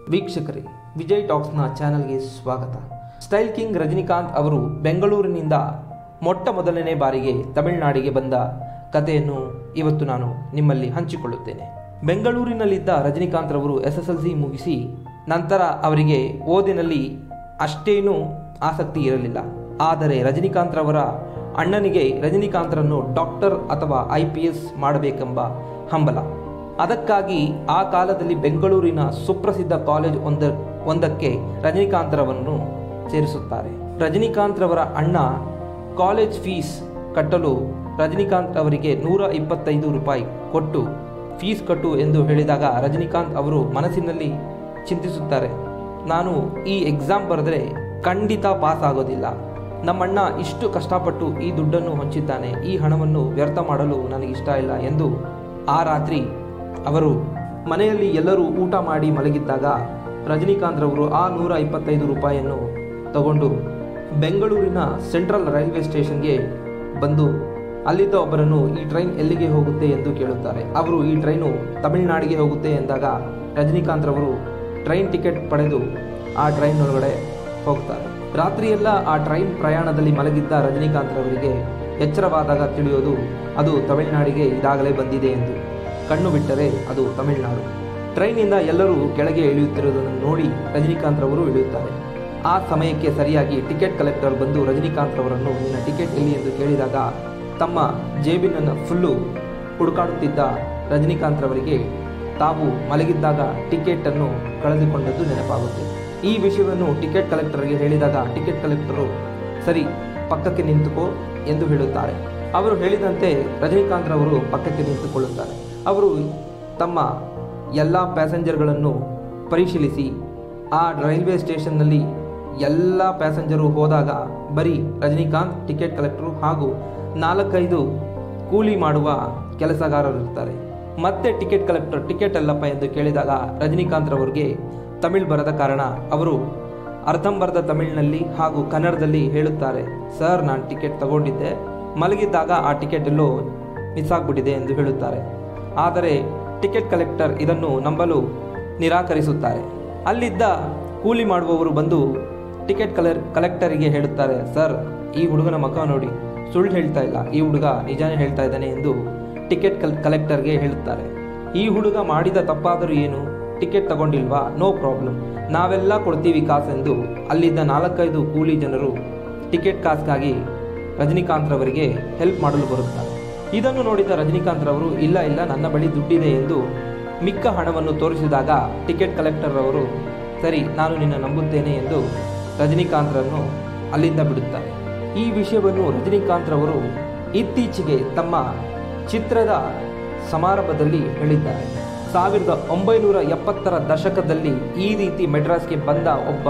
ವೀಕ್ಷಕರೇ ವಿಜಯ್ ಟಾಕ್ಸ್ನ ಚಾನಲ್ಗೆ ಸ್ವಾಗತ ಸ್ಟೈಲ್ ಕಿಂಗ್ ರಜನಿಕಾಂತ್ ಅವರು ಬೆಂಗಳೂರಿನಿಂದ ಮೊಟ್ಟ ಮೊದಲನೇ ಬಾರಿಗೆ ತಮಿಳುನಾಡಿಗೆ ಬಂದ ಕಥೆಯನ್ನು ಇವತ್ತು ನಾನು ನಿಮ್ಮಲ್ಲಿ ಹಂಚಿಕೊಳ್ಳುತ್ತೇನೆ ಬೆಂಗಳೂರಿನಲ್ಲಿದ್ದ ರಜನಿಕಾಂತ್ ರವರು ಎಸ್ ಎಸ್ ಎಲ್ ಸಿ ಮುಗಿಸಿ ನಂತರ ಅವರಿಗೆ ಓದಿನಲ್ಲಿ ಅಷ್ಟೇನೂ ಆಸಕ್ತಿ ಇರಲಿಲ್ಲ ಆದರೆ ರಜನಿಕಾಂತ್ ರವರ ಅಣ್ಣನಿಗೆ ರಜನಿಕಾಂತ್ರನ್ನು ಡಾಕ್ಟರ್ ಅಥವಾ ಐ ಪಿ ಎಸ್ ಮಾಡಬೇಕೆಂಬ ಹಂಬಲ ಅದಕ್ಕಾಗಿ ಆ ಕಾಲದಲ್ಲಿ ಬೆಂಗಳೂರಿನ ಸುಪ್ರಸಿದ್ಧ ಕಾಲೇಜ್ ಒಂದ ಒಂದಕ್ಕೆ ರಜನಿಕಾಂತ್ ರವನ್ನು ಸೇರಿಸುತ್ತಾರೆ ರಜನಿಕಾಂತ್ ರವರ ಅಣ್ಣ ಕಾಲೇಜ್ ಫೀಸ್ ಕಟ್ಟಲು ರಜನಿಕಾಂತ್ ಅವರಿಗೆ ನೂರ ಇಪ್ಪತ್ತೈದು ರೂಪಾಯಿ ಕೊಟ್ಟು ಫೀಸ್ ಕಟ್ಟು ಎಂದು ಹೇಳಿದಾಗ ರಜನಿಕಾಂತ್ ಅವರು ಮನಸ್ಸಿನಲ್ಲಿ ಚಿಂತಿಸುತ್ತಾರೆ ನಾನು ಈ ಎಕ್ಸಾಮ್ ಬರೆದರೆ ಖಂಡಿತ ಪಾಸ್ ಆಗೋದಿಲ್ಲ ನಮ್ಮಣ್ಣ ಇಷ್ಟು ಕಷ್ಟಪಟ್ಟು ಈ ದುಡ್ಡನ್ನು ಹೊಂಚಿದ್ದಾನೆ ಈ ಹಣವನ್ನು ವ್ಯರ್ಥ ಮಾಡಲು ನನಗಿಷ್ಟ ಇಲ್ಲ ಎಂದು ಆ ರಾತ್ರಿ ಅವರು ಮನೆಯಲ್ಲಿ ಎಲ್ಲರೂ ಊಟ ಮಾಡಿ ಮಲಗಿದ್ದಾಗ ರಜನಿಕಾಂತ್ ರವರು ಆ ನೂರ ಇಪ್ಪತ್ತೈದು ರೂಪಾಯಿಯನ್ನು ತಗೊಂಡು ಬೆಂಗಳೂರಿನ ಸೆಂಟ್ರಲ್ ರೈಲ್ವೆ ಸ್ಟೇಷನ್ಗೆ ಬಂದು ಅಲ್ಲಿದ್ದ ಒಬ್ಬರನ್ನು ಈ ಟ್ರೈನ್ ಎಲ್ಲಿಗೆ ಹೋಗುತ್ತೆ ಎಂದು ಕೇಳುತ್ತಾರೆ ಅವರು ಈ ಟ್ರೈನು ತಮಿಳುನಾಡಿಗೆ ಹೋಗುತ್ತೆ ಎಂದಾಗ ರಜನಿಕಾಂತ್ ರವರು ಟ್ರೈನ್ ಟಿಕೆಟ್ ಪಡೆದು ಆ ಟ್ರೈನ್ ಒಳಗಡೆ ಹೋಗ್ತಾರೆ ರಾತ್ರಿಯೆಲ್ಲ ಆ ಟ್ರೈನ್ ಪ್ರಯಾಣದಲ್ಲಿ ಮಲಗಿದ್ದ ರಜನಿಕಾಂತ್ ರವರಿಗೆ ಎಚ್ಚರವಾದಾಗ ತಿಳಿಯೋದು ಅದು ತಮಿಳುನಾಡಿಗೆ ಈಗಾಗಲೇ ಬಂದಿದೆ ಎಂದು ಕಣ್ಣು ಬಿಟ್ಟರೆ ಅದು ತಮಿಳುನಾಡು ಟ್ರೈನಿಂದ ಎಲ್ಲರೂ ಕೆಳಗೆ ಇಳಿಯುತ್ತಿರುವುದನ್ನು ನೋಡಿ ರಜನಿಕಾಂತ್ ರವರು ಇಳಿಯುತ್ತಾರೆ ಆ ಸಮಯಕ್ಕೆ ಸರಿಯಾಗಿ ಟಿಕೆಟ್ ಕಲೆಕ್ಟರ್ ಬಂದು ರಜನಿಕಾಂತ್ ರವರನ್ನು ನಿನ್ನ ಟಿಕೆಟ್ ಎಲ್ಲಿ ಎಂದು ಕೇಳಿದಾಗ ತಮ್ಮ ಜೇಬಿನನ್ನು ಫುಲ್ಲು ಹುಡುಕಾಡುತ್ತಿದ್ದ ರಜನಿಕಾಂತ್ ರವರಿಗೆ ತಾವು ಮಲಗಿದ್ದಾಗ ಟಿಕೆಟ್ ಅನ್ನು ಕಳೆದುಕೊಂಡದ್ದು ನೆನಪಾಗುತ್ತೆ ಈ ವಿಷಯವನ್ನು ಟಿಕೆಟ್ ಕಲೆಕ್ಟರ್ಗೆ ಹೇಳಿದಾಗ ಟಿಕೆಟ್ ಕಲೆಕ್ಟರು ಸರಿ ಪಕ್ಕಕ್ಕೆ ನಿಂತುಕೋ ಎಂದು ಹೇಳುತ್ತಾರೆ ಅವರು ಹೇಳಿದಂತೆ ರಜನಿಕಾಂತ್ ರವರು ಪಕ್ಕಕ್ಕೆ ನಿಂತುಕೊಳ್ಳುತ್ತಾರೆ ಅವರು ತಮ್ಮ ಎಲ್ಲ ಪ್ಯಾಸೆಂಜರ್ಗಳನ್ನು ಪರಿಶೀಲಿಸಿ ಆ ರೈಲ್ವೆ ಸ್ಟೇಷನ್ನಲ್ಲಿ ಎಲ್ಲ ಪ್ಯಾಸೆಂಜರು ಹೋದಾಗ ಬರೀ ರಜನಿಕಾಂತ್ ಟಿಕೆಟ್ ಕಲೆಕ್ಟರು ಹಾಗೂ ನಾಲ್ಕೈದು ಕೂಲಿ ಮಾಡುವ ಕೆಲಸಗಾರರು ಇರ್ತಾರೆ ಮತ್ತೆ ಟಿಕೆಟ್ ಕಲೆಕ್ಟರ್ ಟಿಕೆಟ್ ಅಲ್ಲಪ್ಪ ಎಂದು ಕೇಳಿದಾಗ ರಜನಿಕಾಂತ್ ರವರಿಗೆ ತಮಿಳ್ ಬರದ ಕಾರಣ ಅವರು ಅರ್ಧಂಬರ್ಧ ತಮಿಳಿನಲ್ಲಿ ಹಾಗೂ ಕನ್ನಡದಲ್ಲಿ ಹೇಳುತ್ತಾರೆ ಸರ್ ನಾನು ಟಿಕೆಟ್ ತಗೊಂಡಿದ್ದೆ ಮಲಗಿದ್ದಾಗ ಆ ಟಿಕೆಟ್ ಎಲ್ಲೋ ಮಿಸ್ ಆಗಿಬಿಟ್ಟಿದೆ ಎಂದು ಹೇಳುತ್ತಾರೆ ಆದರೆ ಟಿಕೆಟ್ ಕಲೆಕ್ಟರ್ ಇದನ್ನು ನಂಬಲು ನಿರಾಕರಿಸುತ್ತಾರೆ ಅಲ್ಲಿದ್ದ ಕೂಲಿ ಮಾಡುವವರು ಬಂದು ಟಿಕೆಟ್ ಕಲರ್ ಕಲೆಕ್ಟರಿಗೆ ಹೇಳುತ್ತಾರೆ ಸರ್ ಈ ಹುಡುಗನ ಮಕ ನೋಡಿ ಸುಳ್ಳು ಹೇಳ್ತಾ ಇಲ್ಲ ಈ ಹುಡುಗ ನಿಜಾನೇ ಹೇಳ್ತಾ ಇದ್ದಾನೆ ಎಂದು ಟಿಕೆಟ್ ಕಲ್ ಕಲೆಕ್ಟರ್ಗೆ ಹೇಳುತ್ತಾರೆ ಈ ಹುಡುಗ ಮಾಡಿದ ತಪ್ಪಾದರೂ ಏನು ಟಿಕೆಟ್ ತಗೊಂಡಿಲ್ವಾ ನೋ ಪ್ರಾಬ್ಲಮ್ ನಾವೆಲ್ಲ ಕೊಡ್ತೀವಿ ಕಾಸೆಂದು ಅಲ್ಲಿದ್ದ ನಾಲ್ಕೈದು ಕೂಲಿ ಜನರು ಟಿಕೆಟ್ ಕಾಸ್ಗಾಗಿ ರಜನಿಕಾಂತ್ ರವರಿಗೆ ಹೆಲ್ಪ್ ಮಾಡಲು ಬರುತ್ತಾರೆ ಇದನ್ನು ನೋಡಿದ ರಜನಿಕಾಂತ್ ರವರು ಇಲ್ಲ ಇಲ್ಲ ನನ್ನ ಬಳಿ ದುಡ್ಡಿದೆ ಎಂದು ಮಿಕ್ಕ ಹಣವನ್ನು ತೋರಿಸಿದಾಗ ಟಿಕೆಟ್ ಕಲೆಕ್ಟರ್ ಅವರು ಸರಿ ನಾನು ನಿನ್ನ ನಂಬುತ್ತೇನೆ ಎಂದು ರಜನಿಕಾಂತ್ರನ್ನು ಅಲ್ಲಿಂದ ಬಿಡುತ್ತಾರೆ ಈ ವಿಷಯವನ್ನು ರಜನಿಕಾಂತ್ ರವರು ಇತ್ತೀಚೆಗೆ ತಮ್ಮ ಚಿತ್ರದ ಸಮಾರಂಭದಲ್ಲಿ ಹೇಳಿದ್ದಾರೆ ಸಾವಿರದ ಒಂಬೈನೂರ ಎಪ್ಪತ್ತರ ದಶಕದಲ್ಲಿ ಈ ರೀತಿ ಮೆಡ್ರಾಸ್ಗೆ ಬಂದ ಒಬ್ಬ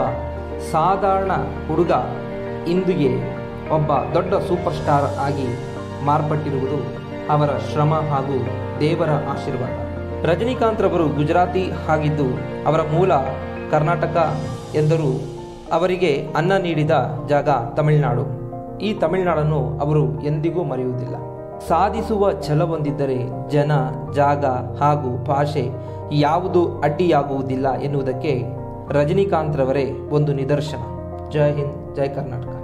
ಸಾಧಾರಣ ಹುಡುಗ ಇಂದಿಗೆ ಒಬ್ಬ ದೊಡ್ಡ ಸೂಪರ್ ಸ್ಟಾರ್ ಆಗಿ ಮಾರ್ಪಟ್ಟಿರುವುದು ಅವರ ಶ್ರಮ ಹಾಗೂ ದೇವರ ಆಶೀರ್ವಾದ ರಜನಿಕಾಂತ್ ರವರು ಗುಜರಾತಿ ಆಗಿದ್ದು ಅವರ ಮೂಲ ಕರ್ನಾಟಕ ಎಂದರೂ ಅವರಿಗೆ ಅನ್ನ ನೀಡಿದ ಜಾಗ ತಮಿಳುನಾಡು ಈ ತಮಿಳುನಾಡನ್ನು ಅವರು ಎಂದಿಗೂ ಮರೆಯುವುದಿಲ್ಲ ಸಾಧಿಸುವ ಛಲ ಹೊಂದಿದ್ದರೆ ಜನ ಜಾಗ ಹಾಗೂ ಭಾಷೆ ಯಾವುದು ಅಡ್ಡಿಯಾಗುವುದಿಲ್ಲ ಎನ್ನುವುದಕ್ಕೆ ರಜನಿಕಾಂತ್ ರವರೇ ಒಂದು ನಿದರ್ಶನ ಜೈ ಹಿಂದ್ ಜೈ ಕರ್ನಾಟಕ